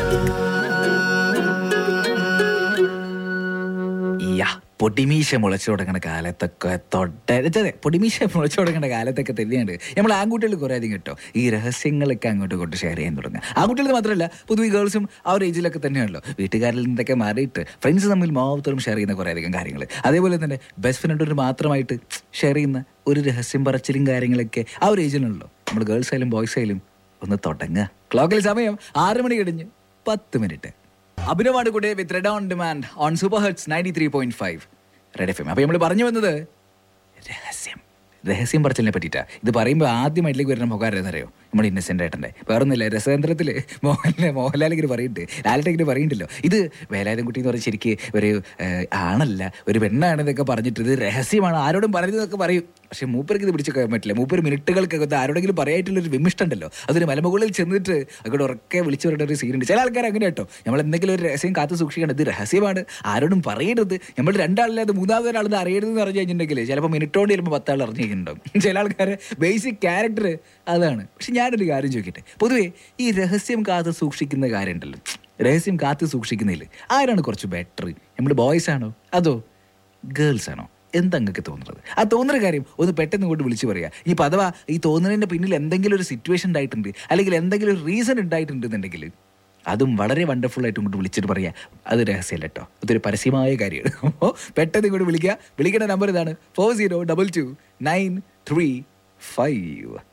യാ പൊടിമീശ മുളച്ചു തുടങ്ങുന്ന കാലത്തൊക്കെ തൊട്ട അതെ പൊടിമീശ മുളച്ചു തുടങ്ങുന്ന കാലത്തൊക്കെ തന്നെയാണ് നമ്മൾ ആൺകുട്ടികൾ കുറേ അധികം കേട്ടോ ഈ രഹസ്യങ്ങളൊക്കെ അങ്ങോട്ടും ഇങ്ങോട്ട് ഷെയർ ചെയ്യാൻ തുടങ്ങുക ആൺകുട്ടികൾ മാത്രമല്ല പൊതുവെ ഗേൾസും ആ ഒരു ഏജിലൊക്കെ തന്നെയാണല്ലോ വീട്ടുകാരിൽ നിന്നൊക്കെ മാറിയിട്ട് ഫ്രണ്ട്സ് തമ്മിൽ മാത്രം ഷെയർ ചെയ്യുന്ന കുറേ അധികം കാര്യങ്ങൾ അതേപോലെ തന്നെ ബെസ്റ്റ് ഫ്രണ്ടിന് മാത്രമായിട്ട് ഷെയർ ചെയ്യുന്ന ഒരു രഹസ്യം പറച്ചിലും കാര്യങ്ങളൊക്കെ ആ ഒരു ഏജിലാണല്ലോ നമ്മൾ ഗേൾസ് ആയാലും ബോയ്സ് ആയാലും ഒന്ന് തുടങ്ങുക ക്ലോക്കിൽ സമയം ആറ് മണി കഴിഞ്ഞ് പത്ത് മിനിറ്റ് അഭിനവാണ് കൂടെ with red on demand on super hertz ninety three point five red F M അപ്പോൾ നമ്മൾ പറഞ്ഞു വന്നത് രഹസ്യം രഹസ്യം പറച്ചിലിനെ പറ്റിയിട്ടാ ഇത് പറയുമ്പോൾ ആദ്യമായിട്ടിലേക്ക് വരുന്ന മുഖാരെന്ന് അറിയോ നമ്മുടെ ഇന്നസെന്റ് ഏട്ടൻ്റെ വേറൊന്നുമില്ല രസതന്ത്രത്തിൽ മോഹൻലാൽ മോഹൻലാൽ ഇങ്ങനെ പറയുന്നുണ്ട് ലാലിട്ട് ഇങ്ങനെ പറയുന്നുണ്ടല്ലോ ഇത് വേലായുധം കുട്ടി എന്ന് പറഞ്ഞാൽ ശരിക്ക് ഒരു ഏഹ്, ആണല്ല ഒരു പെണ്ണാണ് എന്നൊക്കെ പറഞ്ഞിട്ട് ഇത് രഹസ്യമാണ് ആരോടും പറയുന്നതൊക്കെ പറയും പക്ഷെ മൂപ്പർക്ക് ഇത് പിടിച്ച് കയറാൻ പറ്റില്ല മൂപ്പർ മിനിറ്റുകൾക്കകത്ത് ആരോടെങ്കിലും പറയായിട്ടുള്ള ഒരു വിമിഷ്ടമുണ്ടല്ലോ അതൊരു മലമുകളിൽ ചെന്നിട്ട് അങ്ങോട്ട് ഉറക്കെ വിളിച്ചു പറയുന്ന ഒരു സീനുണ്ട് ചില ആൾക്കാർ അങ്ങനെ കേട്ടോ നമ്മൾ എന്തെങ്കിലും ഒരു രഹസ്യം കാത്തു സൂക്ഷിക്കണം ഇത് രഹസ്യമാണ് ആരോടും പറയരുത് നമ്മൾ രണ്ടാളില്ലാതെ മൂന്നാമത് ഒരാൾ ഇത് അറിയരുതെന്ന് പറഞ്ഞു കഴിഞ്ഞിട്ടുണ്ടെങ്കിൽ ചിലപ്പോൾ മിനിറ്റോണ്ട് ചിലപ്പോൾ പത്താൾ അറിഞ്ഞു കഴിഞ്ഞിട്ടുണ്ടാവും ചില ആൾക്കാരെ ബേസിക് ക്യാരക്ടർ അതാണ് പക്ഷെ ഞാനൊരു കാര്യം ചോദിക്കട്ടെ പൊതുവേ ഈ രഹസ്യം കാത്തു സൂക്ഷിക്കുന്ന കാര്യം ഉണ്ടല്ലോ രഹസ്യം കാത്തു സൂക്ഷിക്കുന്നതിൽ ആരാണ് കുറച്ച് ബെറ്റർ നമ്മൾ ബോയ്സ് ആണോ അതോ ഗേൾസ് ആണോ എന്താ നിങ്ങൾക്ക് തോന്നുന്നത് ആ തോന്നുന്ന കാര്യം ഒന്ന് പെട്ടെന്ന് ഇങ്ങോട്ട് വിളിച്ചു പറയുക ഈ അഥവാ ഈ തോന്നുന്നതിന്റെ പിന്നിൽ എന്തെങ്കിലും ഒരു സിറ്റുവേഷൻ ഉണ്ടായിട്ടുണ്ട് അല്ലെങ്കിൽ എന്തെങ്കിലും ഒരു റീസൺ ഉണ്ടായിട്ടുണ്ടെന്നുണ്ടെങ്കിൽ അതും വളരെ വണ്ടർഫുൾ ആയിട്ട് ഇങ്ങോട്ട് വിളിച്ചിട്ട് പറയാ അത് രഹസ്യമല്ല കേട്ടോ അതൊരു പരസ്യമായ കാര്യമാണ് അപ്പോൾ പെട്ടെന്ന് ഇങ്ങോട്ട് വിളിക്കുക വിളിക്കേണ്ട നമ്പർ ഇതാണ് four zero double two nine three five